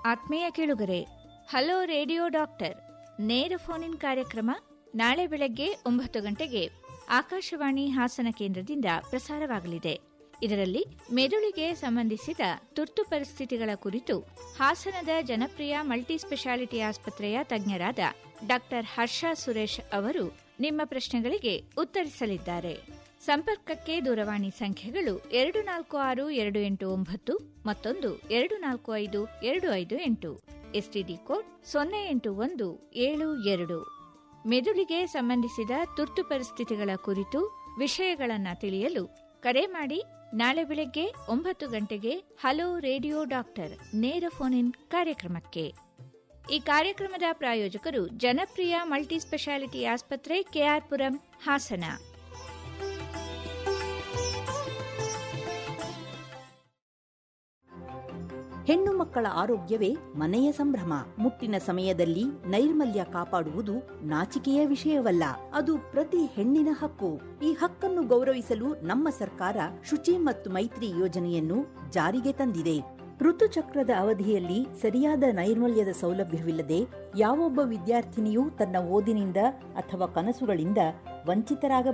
ಆತ್ಮೀಯ ಕೇಳುಗರೆ hello radio doctor ನೇರ ಫೋನ್ ಇನ್ ಕಾರ್ಯಕ್ರಮ ನಾಳೆ ಬೆಳಗ್ಗೆ ಒಂಬತ್ತು ಗಂಟೆಗೆ ಆಕಾಶವಾಣಿ ಹಾಸನ ಕೇಂದ್ರದಿಂದ ಪ್ರಸಾರವಾಗಲಿದೆ ಇದರಲ್ಲಿ ಮೆದುಳಿಗೆ ಸಂಬಂಧಿಸಿದ ತುರ್ತು ಪರಿಸ್ಥಿತಿಗಳ ಕುರಿತು ಹಾಸನದ ಜನಪ್ರಿಯ ಮಲ್ಟಿ ಸ್ಪೆಷಾಲಿಟಿ ಆಸ್ಪತ್ರೆಯ ತಜ್ಞರಾದ ಡಾಕ್ಟರ್ ಹರ್ಷ ಸುರೇಶ್ ಅವರು ನಿಮ್ಮ ಪ್ರಶ್ನೆಗಳಿಗೆ ಉತ್ತರಿಸಲಿದ್ದಾರೆ ಸಂಪರ್ಕಕ್ಕೆ ದೂರವಾಣಿ ಸಂಖ್ಯೆಗಳು ಎರಡು ನಾಲ್ಕು ಆರು ಎರಡು ಎಂಟು ಒಂಬತ್ತು ಮತ್ತೊಂದು ಎರಡು ನಾಲ್ಕು ಐದು ಎರಡು ಐದು ಎಂಟು ಎಸ್ಟಿಡಿ ಕೋಡ್ ಸೊನ್ನೆ ಎಂಟು ಒಂದು ಏಳು ಎರಡು ಮೆದುಳಿಗೆ ಸಂಬಂಧಿಸಿದ ತುರ್ತು ಪರಿಸ್ಥಿತಿಗಳ ಕುರಿತು ವಿಷಯಗಳನ್ನು ತಿಳಿಯಲು ಕರೆ ಮಾಡಿ ನಾಳೆ ಬೆಳಗ್ಗೆ ಒಂಬತ್ತು ಗಂಟೆಗೆ ಹಲೋ ರೇಡಿಯೋ ಡಾಕ್ಟರ್ ನೇರ ಫೋನ್ ಇನ್ ಕಾರ್ಯಕ್ರಮಕ್ಕೆ ಈ ಕಾರ್ಯಕ್ರಮದ ಪ್ರಾಯೋಜಕರು ಜನಪ್ರಿಯ ಮಲ್ಟಿ ಸ್ಪೆಷಾಲಿಟಿ ಆಸ್ಪತ್ರೆ ಕೆಆರ್ಪುರಂ ಹಾಸನ ಹೆಣ್ಣು ಮಕ್ಕಳ ಆರೋಗ್ಯವೇ ಮನೆಯ ಸಂಭ್ರಮ ಮುಟ್ಟಿನ ಸಮಯದಲ್ಲಿ ನೈರ್ಮಲ್ಯ ಕಾಪಾಡುವುದು ನಾಚಿಕೆಯ ವಿಷಯವಲ್ಲ ಅದು ಪ್ರತಿ ಹೆಣ್ಣಿನ ಹಕ್ಕು ಈ ಹಕ್ಕನ್ನು ಗೌರವಿಸಲು ನಮ್ಮ ಸರ್ಕಾರ ಶುಚಿ ಮತ್ತು ಮೈತ್ರಿ ಯೋಜನೆಯನ್ನು ಜಾರಿಗೆ ತಂದಿದೆ ಋತುಚಕ್ರದ ಅವಧಿಯಲ್ಲಿ ಸರಿಯಾದ ನೈರ್ಮಲ್ಯದ ಸೌಲಭ್ಯವಿಲ್ಲದೆ ಯಾವೊಬ್ಬ ವಿದ್ಯಾರ್ಥಿನಿಯೂ ತನ್ನ ಓದಿನಿಂದ ಅಥವಾ ಕನಸುಗಳಿಂದ ವಂಚಿತರಾಗಬಾರದು